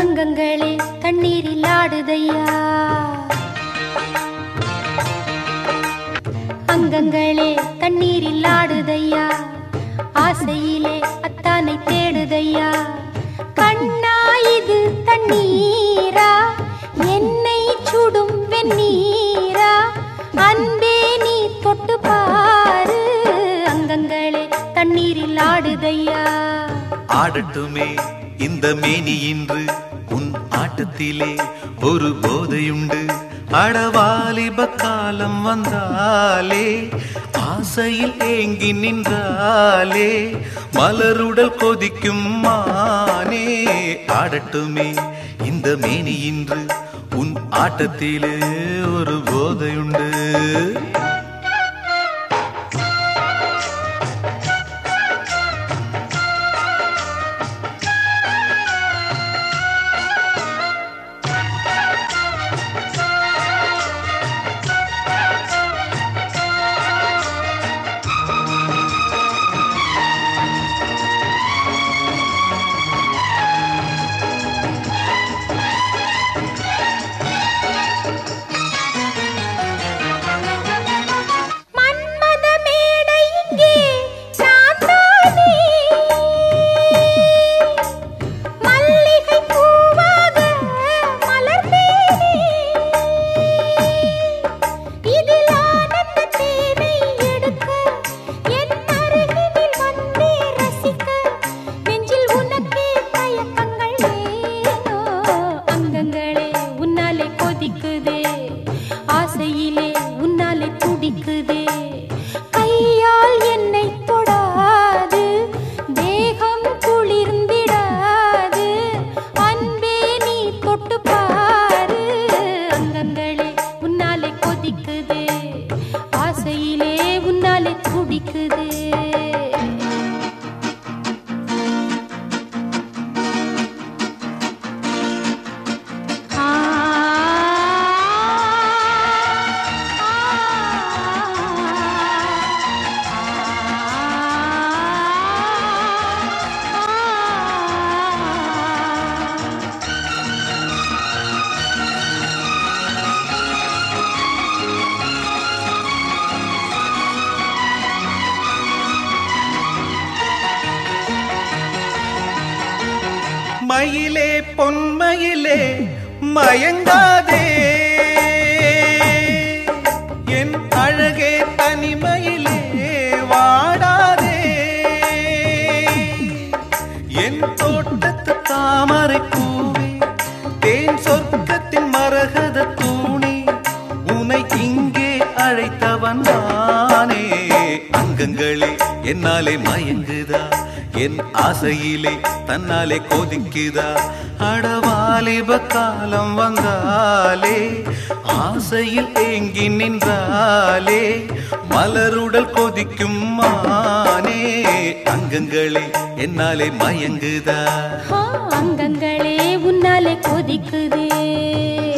அங்கங்களே தண்ணீரில் ஆடுதையா அங்கங்களே தண்ணீரில் ஆடுதையா ஆசையிலே அத்தானை தேடுதையா கண்ணா இது தண்ணீரா என்னை சுடும் வெந்நீரா அன்பே நீ தொட்டு பாரு அங்கங்களே தண்ணீரில் ஆடுதையா ஆடட்டுமே இந்த மேனி இன்று உன் ஆட்டத்திலே ஒரு போதையுண்டு அடவாலிப காலம் வந்தாலே ஆசையில் ஏங்கி நின்றாலே மலருடல் கொதிக்கும் மானே ஆடட்டுமே இந்த மேனி இன்று உன் ஆட்டத்திலே ஒரு போதையுண்டு மன்மத மேடை இங்கே சாந்தானே மல்லிகை பூவாக மலர்ந்தேனே இதில் ஆனந்த தேனை எடுக்க என் அருகினில் வந்தே ரசிக்க நெஞ்சில் உனக்கே தயக்கங்கள் ஏனோ அங்கங்களே உன்னாலே கொதிக்குதே ஆசையிலே உன்னாலே துடிக்குதே கையால் என்னை தொடாது தேகம் குளிர்ந்திடாது அன்பே நீ தொட்டு பாரு அங்கங்களே உன்னாலே கொதிக்குதே ஆசையிலே உன்னாலே துடிக்குதே மயிலே பொன்மயிலே மயங்காதே என் அழகே தனிமயிலே வாடாதே என் தோட்டத்து தாமரை பூவே தேன் சொர்க்கத்தின் மரகத தூணி உனை இங்கே அழைத்தவன் நானே அங்கங்களே என்னாலே மயங்குதா என் ஆசையிலே தன்னாலே கொதிக்குதா அடவாலிப காலம் வந்தாலே ஆசையில் ஏங்கி நின்றாலே மலருடல் கொதிக்கும் மானே அங்கங்களே என்னாலே மயங்குதா ஆ, அங்கங்களே உன்னாலே கொதிக்குதே